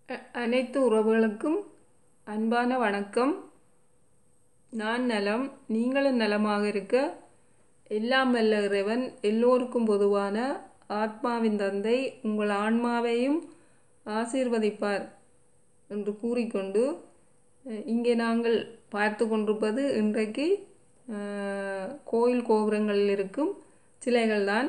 அ- அனைத்து உறவுகளுக்கும் அன்பான வணக்கம் நான் நலம் நீங்களும் நலமாக இருக்க எல்லாம் வல்ல இறைவன் எல்லோருக்கும் பொதுவான ஆத்மாவின் தந்தை உங்கள் ஆன்மாவையும் ஆசீர்வதிப்பார் என்று கூறிக்கொண்டு அஹ், இங்கே நாங்கள் பார்த்து கொண்டிருப்பது இன்றைக்கு அஹ், கோயில் கோபுரங்களில் இருக்கும் சிலைகள்தான்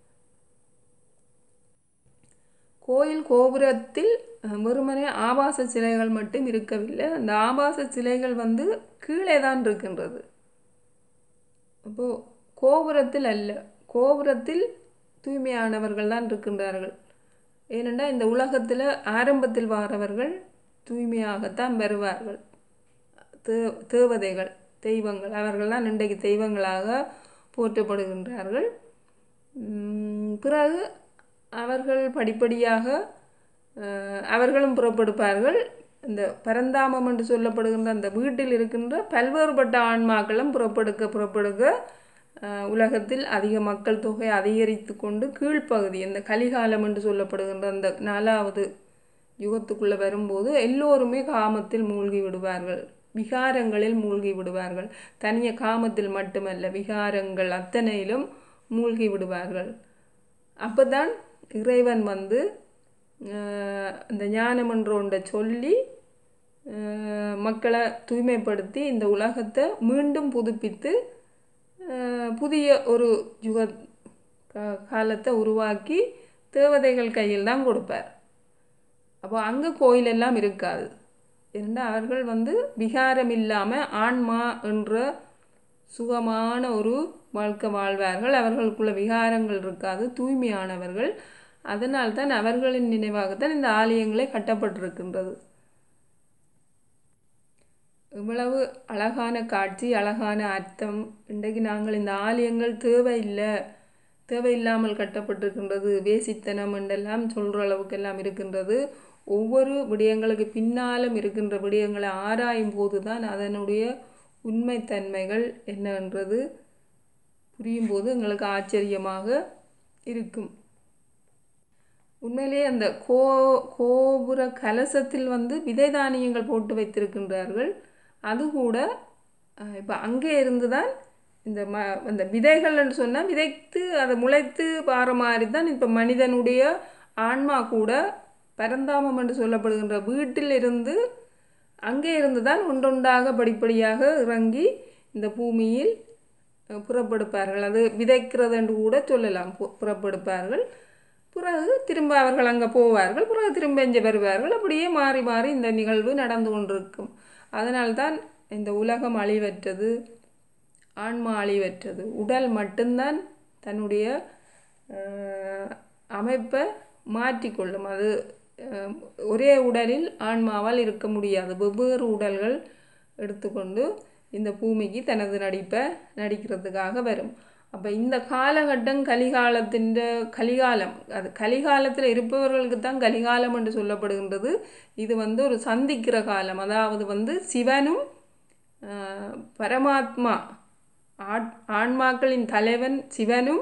கோயில் கோபுரத்தில் அஹ், வெறுமனே ஆபாச சிலைகள் மட்டும் இருக்கவில்லை அந்த ஆபாச சிலைகள் வந்து கீழே தான் இருக்கின்றது அப்போது கோபுரத்தில் அல்ல கோபுரத்தில் தூய்மையானவர்கள் தான் இருக்கின்றார்கள் ஏனென்றால் இந்த உலகத்தில் ஆரம்பத்தில் வாரவர்கள் தூய்மையாகத்தான் வருவார்கள் தே தேவதைகள் தெய்வங்கள் அவர்கள்தான் இன்றைக்கு தெய்வங்களாக போற்றப்படுகின்றார்கள் உம், பிறகு அவர்கள் படிப்படியாக அஹ், அவர்களும் புறப்படுப்பார்கள் இந்த பரந்தாமம் என்று சொல்லப்படுகின்ற அந்த வீட்டில் இருக்கின்ற பல்வேறுபட்ட ஆன்மாக்களும் புறப்படுக்க புறப்படுக்க அஹ், உலகத்தில் அதிக மக்கள் தொகை அதிகரித்து கொண்டு கீழ்ப்பகுதி இந்த கலிகாலம் என்று சொல்லப்படுகின்ற அந்த நாலாவது யுகத்துக்குள்ளே வரும்போது எல்லோருமே காமத்தில் மூழ்கி விடுவார்கள் விகாரங்களில் மூழ்கி விடுவார்கள் தனிய காமத்தில் மட்டுமல்ல விகாரங்கள் அத்தனையிலும் மூழ்கி விடுவார்கள் அப்பதான் இறைவன் வந்து அஹ், இந்த ஞானம் என்ற ஒன்றை சொல்லி அஹ், மக்களை தூய்மைப்படுத்தி இந்த உலகத்தை மீண்டும் புதுப்பித்து அஹ், புதிய ஒரு யுக கா- காலத்தை உருவாக்கி தேவதைகள் கையில் தான் கொடுப்பார் அப்போ அங்கே கோயிலெல்லாம் இருக்காது ஏன்னா அவர்கள் வந்து விகாரம் இல்லாமல் ஆன்மா என்ற சுகமான ஒரு வாழ்க்கை வாழ்வார்கள் அவர்களுக்குள்ள விகாரங்கள் இருக்காது தூய்மையானவர்கள் அதனால்தான் அவர்களின் நினைவாகத்தான் இந்த ஆலயங்களே கட்டப்பட்டிருக்கின்றது இவ்வளவு அழகான காட்சி அழகான அர்த்தம் இன்றைக்கு நாங்கள் இந்த ஆலயங்கள் தேவையில்லை தேவையில்லாமல் கட்டப்பட்டிருக்கின்றது வேசித்தனம் என்றெல்லாம் சொல்கிற அளவுக்கெல்லாம் இருக்கின்றது ஒவ்வொரு விடயங்களுக்கு பின்னாலும் இருக்கின்ற விடயங்களை ஆராயும் போது தான் அதனுடைய உண்மைத்தன்மைகள் என்னன்றது புரியும் போது எங்களுக்கு ஆச்சரியமாக இருக்கும் உண்மையிலேயே அந்த கோ கோபுர கலசத்தில் வந்து விதை தானியங்கள் போட்டு வைத்திருக்கின்றார்கள் அது கூட இப்போ அங்கே இருந்து தான் இந்த ம அந்த விதைகள்னு சொன்னால் விதைத்து அதை முளைத்து பாற மாதிரி தான் இப்போ மனிதனுடைய ஆன்மா கூட பரந்தாமம் என்று சொல்லப்படுகின்ற வீட்டில் இருந்து அங்கே இருந்து தான் ஒன்றொன்றாக படிப்படியாக இறங்கி இந்த பூமியில் அஹ், புறப்படுப்பார்கள் அது விதைக்கிறது என்று கூட சொல்லலாம் பு- புறப்படுப்பார்கள் பிறகு திரும்ப அவர்கள் அங்கே போவார்கள் பிறகு திரும்ப இங்கே வருவார்கள் அப்படியே மாறி மாறி இந்த நிகழ்வு நடந்து கொண்டிருக்கும் அதனால்தான் இந்த உலகம் அழிவற்றது ஆன்மா அழிவற்றது உடல் மட்டும்தான் தன்னுடைய அஹ், அமைப்பை மாற்றிக்கொள்ளும் அது அஹ், ஒரே உடலில் ஆன்மாவால் இருக்க முடியாது வெவ்வேறு உடல்கள் எடுத்துக்கொண்டு இந்த பூமிக்கு தனது நடிப்பை நடிக்கிறதுக்காக வரும் அப்போ இந்த காலகட்டம் கலிகாலத்தின் கலிகாலம் அது கலிகாலத்தில் இருப்பவர்களுக்கு தான் கலிகாலம் என்று சொல்லப்படுகின்றது இது வந்து ஒரு சந்திக்கிற காலம் அதாவது வந்து சிவனும் ஆஹ், பரமாத்மா ஆட் ஆன்மாக்களின் தலைவன் சிவனும்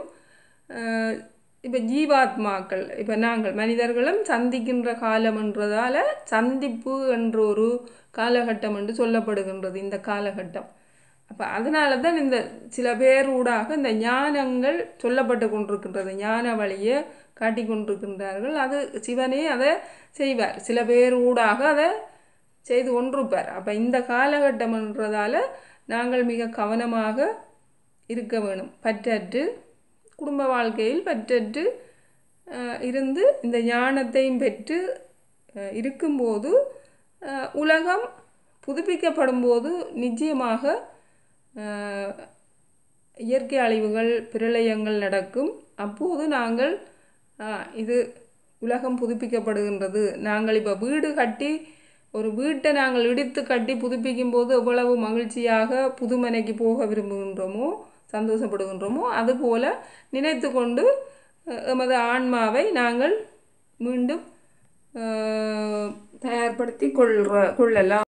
இப்போ ஜீவாத்மாக்கள் இப்போ நாங்கள் மனிதர்களும் சந்திக்கின்ற காலம் என்றதால் சந்திப்பு என்ற ஒரு காலகட்டம் என்று சொல்லப்படுகின்றது இந்த காலகட்டம் அப்போ அதனால தான் இந்த சில பேர் ஊடாக இந்த ஞானங்கள் சொல்லப்பட்டு கொண்டிருக்கின்றது ஞான வழியை காட்டி கொண்டிருக்கின்றார்கள் அது சிவனே அதை செய்வார் சில பேர் ஊடாக அதை செய்து கொண்டிருப்பார் அப்போ இந்த காலகட்டம்ன்றதால நாங்கள் மிக கவனமாக இருக்க வேணும் பற்றற்று குடும்ப வாழ்க்கையில் பற்றற்று அஹ், இருந்து இந்த ஞானத்தையும் பெற்று அஹ், இருக்கும்போது அஹ், உலகம் புதுப்பிக்கப்படும் போது நிச்சயமாக அஹ், இயற்கை அழிவுகள் பிரளயங்கள் நடக்கும் அப்போது நாங்கள் அஹ், இது உலகம் புதுப்பிக்கப்படுகின்றது நாங்கள் இப்போ வீடு கட்டி ஒரு வீட்டை நாங்கள் இடித்து கட்டி புதுப்பிக்கும் போது எவ்வளவு மகிழ்ச்சியாக புதுமனைக்கு போக விரும்புகின்றோமோ சந்தோஷப்படுகின்றோமோ அதுபோல நினைத்து கொண்டு அஹ், எமது ஆன்மாவை நாங்கள் மீண்டும் அஹ், தயார்படுத்தி கொள்ற கொள்ளலாம்